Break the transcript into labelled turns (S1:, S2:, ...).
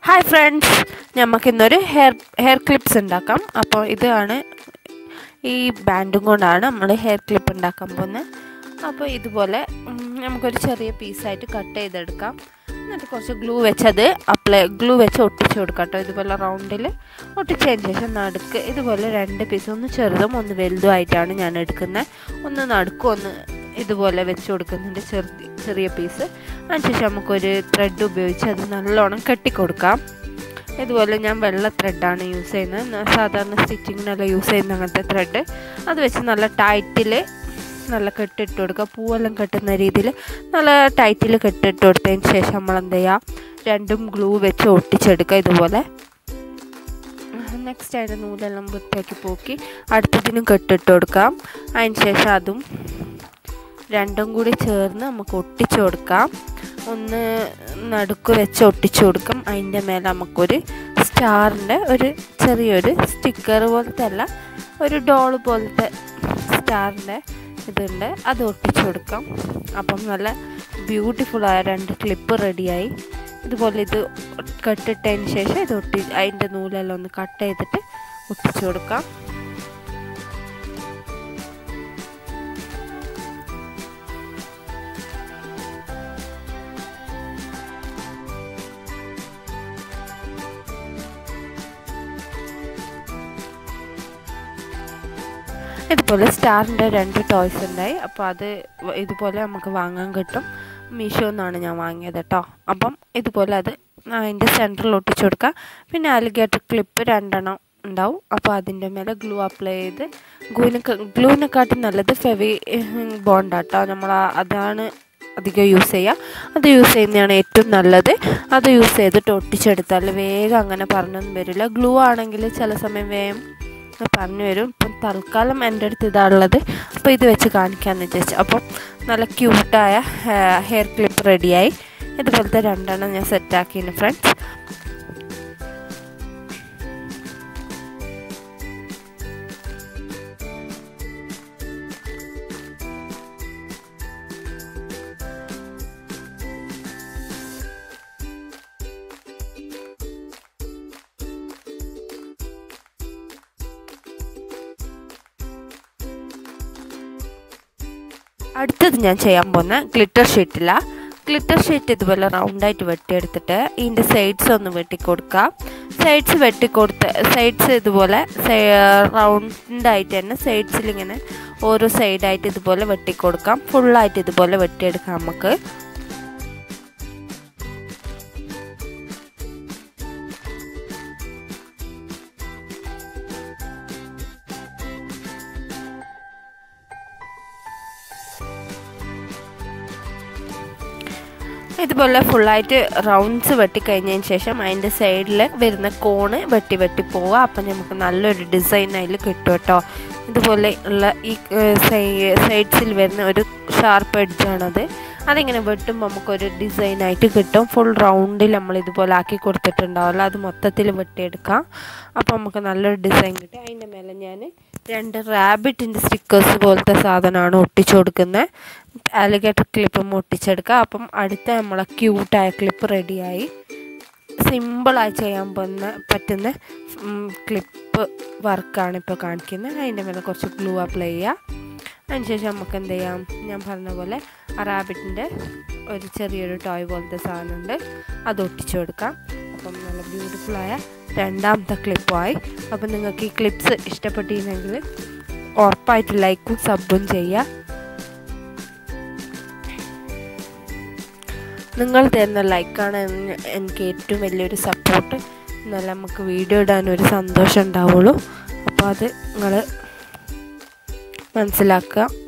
S1: hi friends നമുക്കിന്നൊരു hair hair clips ഉണ്ടാക്കാം അപ്പോൾ ഇതാണ് ഈ ബാൻഡും കൊണ്ടാണ് നമ്മൾ ഹെയർ ക്ലിപ്പ് ഉണ്ടാക്കാൻ പോകുന്നത് അപ്പോൾ ഇതുപോലെ ഉം, നമുക്കൊരു ചെറിയ പീസായിട്ട് കട്ട് ചെയ്തെടുക്കാം എന്നിട്ട് കുറച്ച് ഗ്ലൂ വെച്ചത് അപ്ലൈ ഗ്ലൂ വെച്ച് ഒട്ടിച്ച് കൊടുക്കാം കേട്ടോ ഇതുപോലെ റൗണ്ടിൽ ഒട്ടിച്ചതിന് ശേഷം നടുക്ക് ഇതുപോലെ രണ്ട് പീസ് ഒന്ന് ചെറുതും ഒന്ന് വലുതുമായിട്ടാണ് ഞാൻ എടുക്കുന്നത് ഒന്ന് നടുക്കും ഒന്ന് ഇതുപോലെ വെച്ച് കൊടുക്കുന്നുണ്ട് ചെറിയ ചെറിയ പീസ് അതിനുശേഷം നമുക്കൊരു ത്രെഡ് ഉപയോഗിച്ച് അത് നല്ലോണം കെട്ടിക്കൊടുക്കാം ഇതുപോലെ ഞാൻ വെള്ള ത്രെഡാണ് യൂസ് ചെയ്യുന്നത് ന- സാധാരണ സ്റ്റിച്ചിങ്ങിനെല്ലാം യൂസ് ചെയ്യുന്ന അങ്ങനത്തെ ത്രെഡ് അത് വെച്ച് നല്ല ടൈറ്റിൽ നല്ല കെട്ടിട്ട് കൊടുക്കുക പൂവെല്ലാം കെട്ടുന്ന രീതിയിൽ നല്ല ടൈറ്റിൽ കെട്ടിട്ട് കൊടുത്തതിന് ശേഷം നമ്മൾ എന്ത് ചെയ്യുക രണ്ടും ഗ്ലൂ വെച്ച് ഒട്ടിച്ചെടുക്കുക ഇതുപോലെ നെക്സ്റ്റ് അതിൻ്റെ നൂലെല്ലാം വൃത്തിയാക്കി പോക്കി അടുത്തതിനും കെട്ടിട്ട് കൊടുക്കാം അതിന് ശേഷം അതും രണ്ടും കൂടി ചേർന്ന് നമുക്ക് ഒട്ടിച്ചു കൊടുക്കാം ഒന്ന് നടുക്ക് വെച്ച് ഒട്ടിച്ചു കൊടുക്കും അതിൻ്റെ മേലെ നമുക്കൊരു സ്റ്റാറിൻ്റെ ഒരു ചെറിയൊരു സ്റ്റിക്കർ പോലത്തെ അല്ല ഒരു ഡോൾ പോലത്തെ സ്റ്റാറിൻ്റെ ഇതുണ്ട് അത് ഒട്ടിച്ചു കൊടുക്കാം അപ്പം നല്ല ബ്യൂട്ടിഫുള്ളായ രണ്ട് ക്ലിപ്പ് റെഡിയായി ഇതുപോലെ ഇത് കെട്ടിട്ടതിന് ശേഷം ഇത് ഒട്ടി അതിൻ്റെ നൂലെല്ലാം ഒന്ന് കട്ട് ചെയ്തിട്ട് ഒട്ടിച്ചു കൊടുക്കാം ഇതുപോലെ സ്റ്റാറിൻ്റെ രണ്ട് ടോയ്സ് ഉണ്ടായി അപ്പോൾ അത് വ- ഇതുപോലെ നമുക്ക് വാങ്ങാൻ കിട്ടും മീഷോ എന്നാണ് ഞാൻ വാങ്ങിയത് കേട്ടോ അപ്പം ഇതുപോലെ അത് അതിൻ്റെ സെൻറ്ററിൽ ഒട്ടിച്ചു കൊടുക്കുക പിന്നെ അലിഗേറ്റർ ക്ലിപ്പ് രണ്ടെണ്ണം ഉണ്ടാവും അപ്പോൾ അതിൻ്റെ മേലെ ഗ്ലൂ അപ്ലൈ ചെയ്ത് ഗ്ലൂവിനെ ഗ്ലൂവിനെക്കാട്ടും നല്ലത് ഫെവി ബോണ്ടാട്ടോ നമ്മൾ അതാണ് അധികം യൂസ് ചെയ്യുക അത് യൂസ് ചെയ്യുന്നതാണ് ഏറ്റവും നല്ലത് അത് യൂസ് ചെയ്തിട്ട് ഒട്ടിച്ചെടുത്താൽ വേഗം അങ്ങനെ പറഞ്ഞൊന്നും വരില്ല ഗ്ലൂ ആണെങ്കിൽ ചില സമയം വേഗം പറഞ്ഞു വരും ഇപ്പം തൽക്കാലം എൻ്റെ അടുത്ത് ഇതാണുള്ളത് അപ്പോൾ ഇത് വെച്ച് കാണിക്കാമെന്ന് വിചാരിച്ചു അപ്പം നല്ല ക്യൂട്ടായ ഹെയർ ക്ലിപ്പ് റെഡിയായി ഇതുപോലത്തെ രണ്ടെണ്ണം ഞാൻ സെറ്റാക്കിയിരുന്നു ഫ്രണ്ട്സ് അടുത്തത് ഞാൻ ചെയ്യാൻ പോകുന്ന ഗ്ലിറ്റർ ഷീറ്റില്ല ഗ്ലിറ്റർ ഷീറ്റ് ഇതുപോലെ റൗണ്ടായിട്ട് വെട്ടിയെടുത്തിട്ട് ഇതിൻ്റെ സൈഡ്സ് ഒന്ന് വെട്ടിക്കൊടുക്കുക സൈഡ്സ് വെട്ടിക്കൊടുത്ത് സൈഡ്സ് ഇതുപോലെ റൗണ്ടായിട്ട് തന്നെ സൈഡ്സിൽ ഇങ്ങനെ ഓരോ സൈഡായിട്ട് ഇതുപോലെ വെട്ടിക്കൊടുക്കാം ഫുള്ളായിട്ട് ഇതുപോലെ വെട്ടിയെടുക്കാം നമുക്ക് ഇതുപോലെ ഫുള്ളായിട്ട് റൗണ്ട്സ് വെട്ടിക്കഴിഞ്ഞതിന് ശേഷം അതിൻ്റെ സൈഡിൽ വരുന്ന കോണ് വെട്ടി വെട്ടി പോവുക അപ്പം നമുക്ക് നല്ലൊരു ഡിസൈൻ അതിൽ കിട്ടും കേട്ടോ ഇതുപോലെ ഉള്ള ഈ സൈഡ്സിൽ വരുന്ന ഒരു ഷാർപ്പ് എഡ്ജാണത് അതിങ്ങനെ വെട്ടുമ്പോൾ നമുക്കൊരു ഡിസൈനായിട്ട് കിട്ടും ഫുൾ റൗണ്ടിൽ നമ്മൾ ഇതുപോലെ ആക്കി കൊടുത്തിട്ടുണ്ടാവില്ല അത് മൊത്തത്തിൽ വെട്ടിയെടുക്കാം അപ്പോൾ നമുക്ക് നല്ലൊരു ഡിസൈൻ കിട്ടും അതിൻ്റെ മേലെ ഞാൻ രണ്ട് റാബിറ്റിൻ്റെ സ്റ്റിക്കേഴ്സ് പോലത്തെ സാധനമാണ് ഒട്ടിച്ചു കൊടുക്കുന്നത് അലിഗേറ്റർ ക്ലിപ്പും ഒട്ടിച്ചെടുക്കുക അപ്പം അടുത്ത നമ്മളെ ക്യൂട്ടായ ക്ലിപ്പ് റെഡിയായി സിമ്പിളായി ചെയ്യാൻ പോകുന്ന പറ്റുന്ന ക്ലിപ്പ് വർക്കാണ് ഇപ്പോൾ കാണിക്കുന്നത് അതിൻ്റെ മേലെ കുറച്ച് ഗ്ലൂ അപ്ലൈ ചെയ്യുക അതിനുശേഷം നമുക്ക് എന്ത് ചെയ്യാം ഞാൻ പറഞ്ഞ പോലെ ആ റാബിറ്റിൻ്റെ ഒരു ചെറിയൊരു ടോയ് പോലത്തെ സാധനമുണ്ട് അത് ഒട്ടിച്ചു കൊടുക്കാം അപ്പം നല്ല ബ്യൂട്ടിഫുള്ളായ രണ്ടാമത്തെ ക്ലിപ്പുമായി അപ്പം നിങ്ങൾക്ക് ഈ ക്ലിപ്സ് ഇഷ്ടപ്പെട്ടിരുന്നെങ്കിൽ ഉറപ്പായിട്ട് ലൈക്കും സബും ചെയ്യുക നിങ്ങൾ തരുന്ന ലൈക്കാണ് എൻ- എനിക്ക് ഏറ്റവും വലിയൊരു സപ്പോർട്ട് എന്നാലും നമുക്ക് വീഡിയോ ഇടാൻ ഒരു സന്തോഷം ഉണ്ടാവുള്ളൂ അപ്പോൾ അത് നിങ്ങൾ മനസ്സിലാക്കുക